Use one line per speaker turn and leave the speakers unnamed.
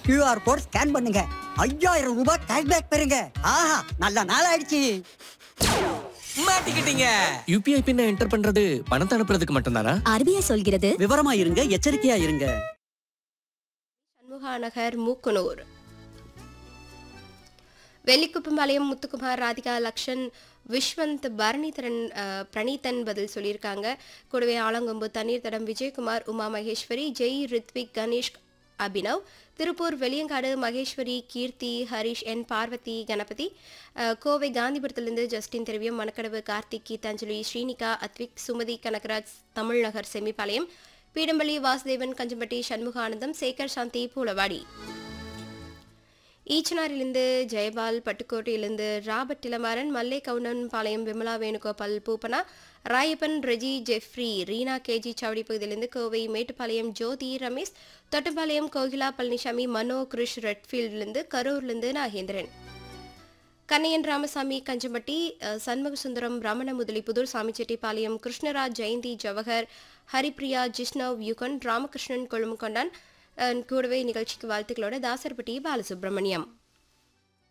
QR code scan பண்ணுங்க ஐயாயிரம் ரூபாய் கேஷ்பேக் பெறுங்க ஆஹா நல்ல நாள் ஆயிடுச்சு
மாட்டிக்கிட்டீங்க
யூபிஐ பின்ன என்டர் பண்றது பணத்தை அனுப்புறதுக்கு மட்டும்தானா
ஆர்பிஐ சொல்கிறது
விவரமா இருங்க எச்சரிக்கையா இருங்க
சண்முகா நகர் மூக்குனூர் வெள்ளிக்குப்பம்பாளையம் முத்துக்குமார் ராதிகா லக்ஷன் விஸ்வந்த் பரணிதரன் அஹ், பிரணீதன் பதில் சொல்லியிருக்காங்க கூடவே ஆலங்கொம்பு தண்ணீர் தடம் விஜயகுமார் உமா மகேஸ்வரி ஜெய் ரித்விக் கணேஷ் அபினவ் திருப்பூர் வெளியங்காடு மகேஸ்வரி கீர்த்தி ஹரிஷ் என் பார்வதி கணபதி அஹ், கோவை காந்திபுரத்திலிருந்து ஜஸ்டின் தெரிவியம் மணக்கடவு கார்த்திக் கீதாஞ்சலி ஸ்ரீனிகா அத்விக் சுமதி கனகராஜ் தமிழ்நகர் செமிபாளையம் பீடம்பள்ளி வாசுதேவன் கஞ்சம்பட்டி சண்முகானந்தம் சேகர் சாந்தி பூலவாடி ஈச்சனாரிலிருந்து ஜெயபால் பட்டுக்கோட்டையிலிருந்து Robert Ilamaran Mallai Goundan Palayam Vimala Venugopal Poopana Rayappan Reji Jeffrey Reena K G Chavadi பகுதியிலிருந்து கோவை மேட்டுப்பாளையம் ஜோதி ரமேஷ் தொட்டப்பாளையம் கோகிலா பழனிசாமி மனோ கிருஷ் ரெட்ஃபீல்ட்லேருந்து கரூர்லேருந்து நாகேந்திரன் கண்ணையன் ராமசாமி கஞ்சம்பட்டி அஹ், சண்முகசுந்தரம் ரமண முதலி புதூர் சாமிச்செட்டிப்பாளையம் கிருஷ்ணராஜ் ஜெயந்தி ஜவஹர் ஹரிப்ரியா ஜிஷ்ணவ் யுகன் ராமகிருஷ்ணன் கொழுமுகொண்டான் அஹ், கூடவே நிகழ்ச்சிக்கு வாழ்த்துக்களோட தாசர்பட்டி பாலசுப்ரமணியம்